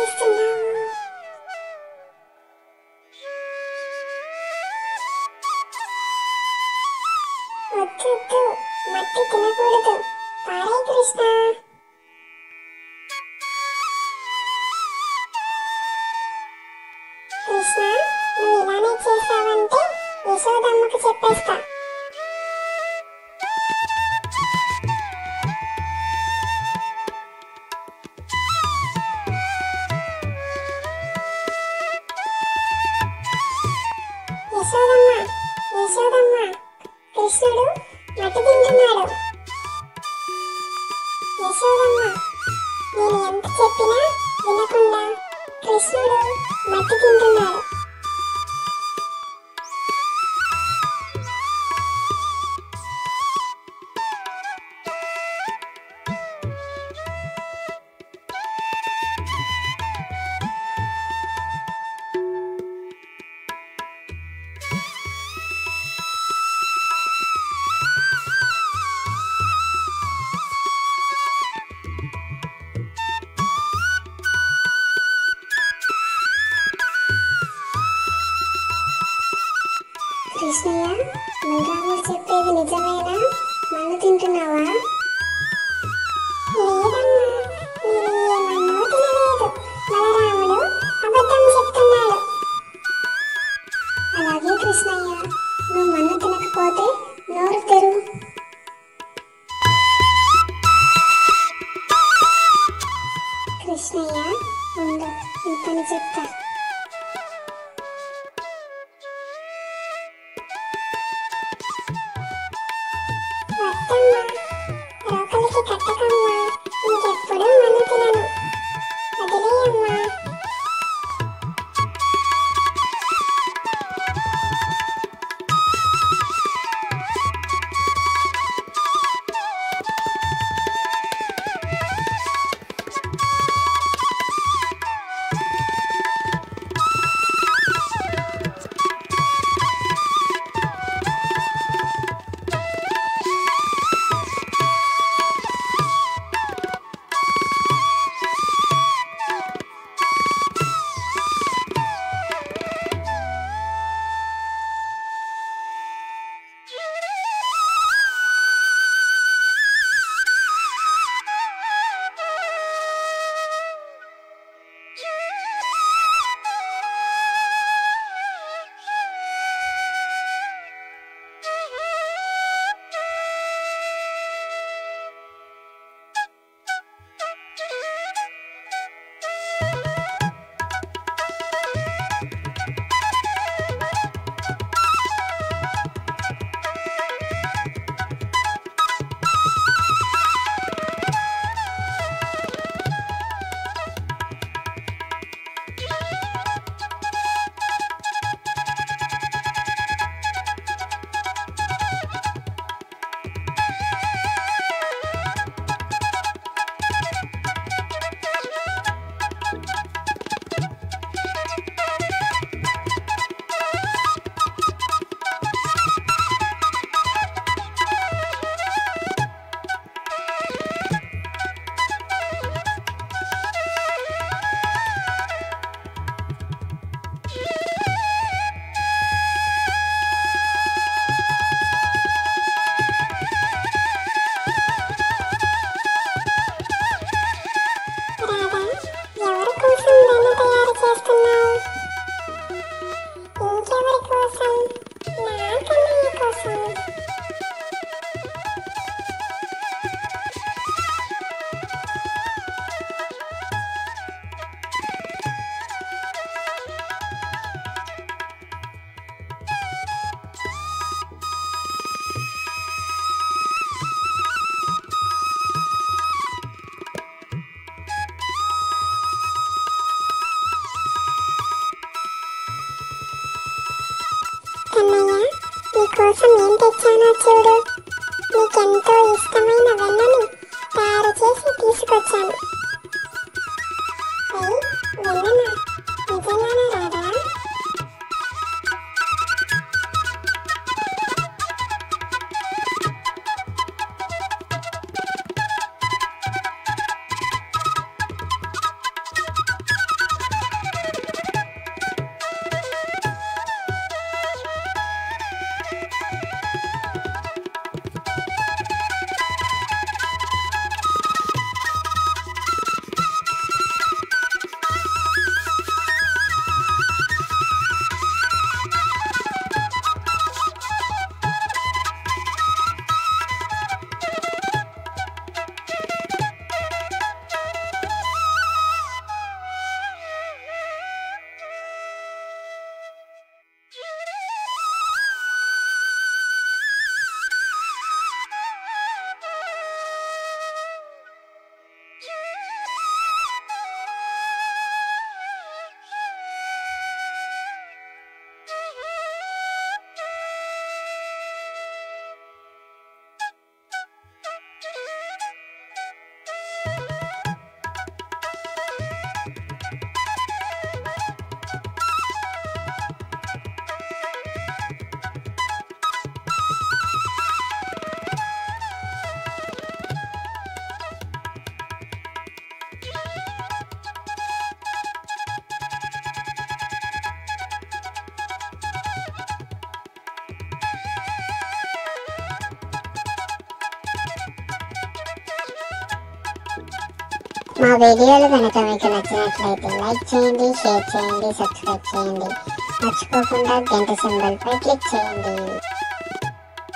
చేస్తున్నావు వద్దొద్దు మట్టి తినకూడదు పారే కృష్ణ కృష్ణ నువ్వు ఇలానే చేసావంటే యశోదమ్మకు చెప్పేస్తా యశోదమ్మ యశోదమ్మ కృష్ణుడు మట్టి తింటున్నాడు యశోదమ్మ నేను ఎంత చెప్పినా వినకుండా కృష్ణుడు మట్టి తింటున్నాడు కృష్ణయ్య బలరాముడు చెప్పేది నిజమేనా మన్ను తింటున్నావా లేదమ్మా నేను ఏ మన్ను తినలేదు బలరాముడు అబద్ధం చెప్తున్నాడు అలాగే కృష్ణయ్య నువ్వు మన్ను తినకపోతే నోరు తెరువు కృష్ణయ్య ఉండు నీ పని చెప్తా వద్దమ్మా రోకలికి కట్టకమ్మా ఇంకెప్పుడు మన్ను తినను వదిలేయమ్మా రాధా ఎవరి కోసం వెన్న తయారు చేస్తున్నావు ఇంకెవరి కోసం నా కన్నయ్య కోసం కన్నయ్య నీకోసం ఏం తెచ్చానో చూడు నీకెంతో ఇష్టమైన వెన్నని తయారు చేసి తీసుకొచ్చాను ఏయ్, వెన్ననా నిజంగానే రాదా మా వీడియోలు కనుక మీకు నచ్చినట్లయితే లైక్ చేయండి షేర్ చేయండి సబ్స్క్రైబ్ చేయండి మర్చిపోకుండా గంట సింబల్ పై క్లిక్ చేయండి